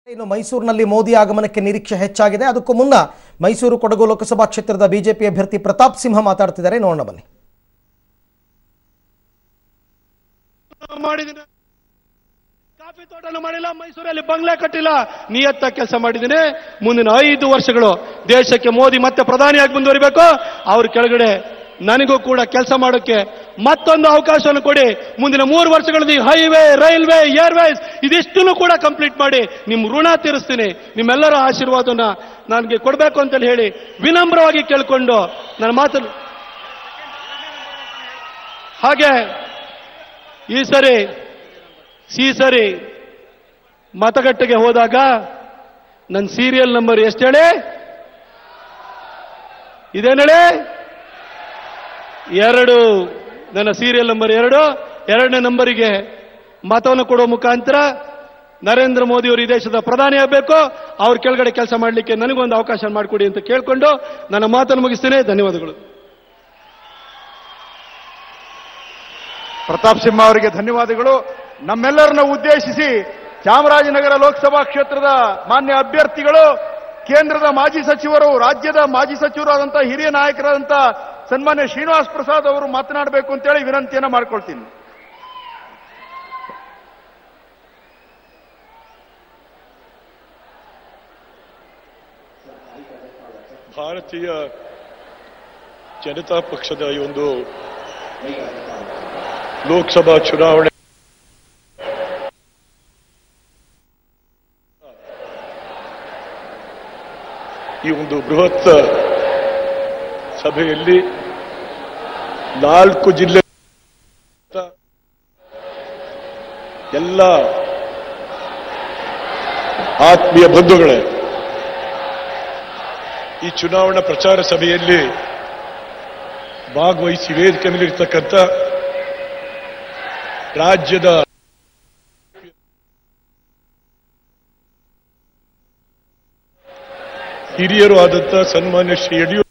ಇನ್ನು ಮೈಸೂರಿನಲ್ಲಿ ಮೋದಿ ಆಗಮನಕ್ಕೆ ನಿರೀಕ್ಷೆ ಹೆಚ್ಚಾಗಿದೆ ಅದಕ್ಕೂ ಮುನ್ನ ಮೈಸೂರು ಕೊಡಗು ಲೋಕಸಭಾ ಕ್ಷೇತ್ರದ ಬಿಜೆಪಿ ಅಭ್ಯರ್ಥಿ ಪ್ರತಾಪ್ ಸಿಂಹ ಮಾತಾಡ್ತಿದ್ದಾರೆ ನೋಡೋಣ ಬನ್ನಿ ಮಾಡಿದ್ದೀನಿ ಕಾಫಿ ತೋಟನೂ ಮಾಡಿಲ್ಲ ಮೈಸೂರಲ್ಲಿ ಬಂಗ್ಲೆ ಕಟ್ಟಿಲ್ಲ ನಿಯತ್ತ ಕೆಲಸ ಮಾಡಿದ್ದೀನಿ ಮುಂದಿನ ಐದು ವರ್ಷಗಳು ದೇಶಕ್ಕೆ ಮೋದಿ ಮತ್ತೆ ಪ್ರಧಾನಿಯಾಗಿ ಮುಂದುವರಿಬೇಕು ಅವ್ರ ಕೆಳಗಡೆ ನನಗೂ ಕೂಡ ಕೆಲಸ ಮಾಡೋಕ್ಕೆ ಮತ್ತೊಂದು ಅವಕಾಶವನ್ನು ಕೊಡಿ ಮುಂದಿನ ಮೂರು ವರ್ಷಗಳಲ್ಲಿ ಹೈವೇ ರೈಲ್ವೆ ಏರ್ವೇಸ್ ಇದಿಷ್ಟನ್ನು ಕೂಡ ಕಂಪ್ಲೀಟ್ ಮಾಡಿ ನಿಮ್ಮ ಋಣ ತೀರಿಸ್ತೀನಿ ನಿಮ್ಮೆಲ್ಲರ ಆಶೀರ್ವಾದನ ನನಗೆ ಕೊಡಬೇಕು ಅಂತೇಳಿ ಹೇಳಿ ವಿನಮ್ರವಾಗಿ ಕೇಳಿಕೊಂಡು ನನ್ನ ಮಾತನ್ನು ಹಾಗೆ ಈ ಸರಿ ಈ ಸರಿ ಮತಗಟ್ಟೆಗೆ ಹೋದಾಗ ನನ್ನ ಸೀರಿಯಲ್ ನಂಬರ್ ಎಷ್ಟು ಹೇಳಿ ಇದೇನು ಹೇಳಿ ಎರಡು ನನ್ನ ಸೀರಿಯಲ್ ನಂಬರ್ ಎರಡು ಎರಡನೇ ನಂಬರಿಗೆ ಮತವನ್ನು ಕೊಡುವ ಮುಖಾಂತರ ನರೇಂದ್ರ ಮೋದಿ ಅವರು ಈ ದೇಶದ ಪ್ರಧಾನಿ ಆಗಬೇಕು ಅವ್ರ ಕೆಳಗಡೆ ಕೆಲಸ ಮಾಡಲಿಕ್ಕೆ ನನಗೊಂದು ಅವಕಾಶ ಮಾಡಿಕೊಡಿ ಅಂತ ಕೇಳಿಕೊಂಡು ನನ್ನ ಮಾತನ್ನು ಮುಗಿಸ್ತೇನೆ ಧನ್ಯವಾದಗಳು ಪ್ರತಾಪ್ ಸಿಂಹ ಅವರಿಗೆ ಧನ್ಯವಾದಗಳು ನಮ್ಮೆಲ್ಲರನ್ನ ಉದ್ದೇಶಿಸಿ ಚಾಮರಾಜನಗರ ಲೋಕಸಭಾ ಕ್ಷೇತ್ರದ ಮಾನ್ಯ ಅಭ್ಯರ್ಥಿಗಳು ಕೇಂದ್ರದ ಮಾಜಿ ಸಚಿವರು ರಾಜ್ಯದ ಮಾಜಿ ಸಚಿವರಾದಂಥ ಹಿರಿಯ ನಾಯಕರಾದಂಥ ಸನ್ಮಾನ್ಯ ಶ್ರೀನಿವಾಸ್ ಪ್ರಸಾದ್ ಅವರು ಮಾತನಾಡಬೇಕು ಅಂತೇಳಿ ವಿನಂತಿಯನ್ನ ಮಾಡ್ಕೊಳ್ತೀನಿ ಭಾರತೀಯ ಜನತಾ ಪಕ್ಷದ ಈ ಒಂದು ಲೋಕಸಭಾ ಚುನಾವಣೆ ಈ ಒಂದು ಬೃಹತ್ ಸಭೆಯಲ್ಲಿ ನಾಲ್ಕು ಜಿಲ್ಲೆ ಎಲ್ಲ ಆತ್ಮೀಯ ಬಂಧುಗಳೇ ಈ ಚುನಾವಣಾ ಪ್ರಚಾರ ಸಭೆಯಲ್ಲಿ ಭಾಗವಹಿಸಿ ವೇದಿಕೆ ಮೇಲಿರ್ತಕ್ಕಂಥ ರಾಜ್ಯದ ಹಿರಿಯರು ಆದಂಥ ಸನ್ಮಾನ್ಯ ಶ್ರೀ ಯಡಿಯೂರಪ್ಪ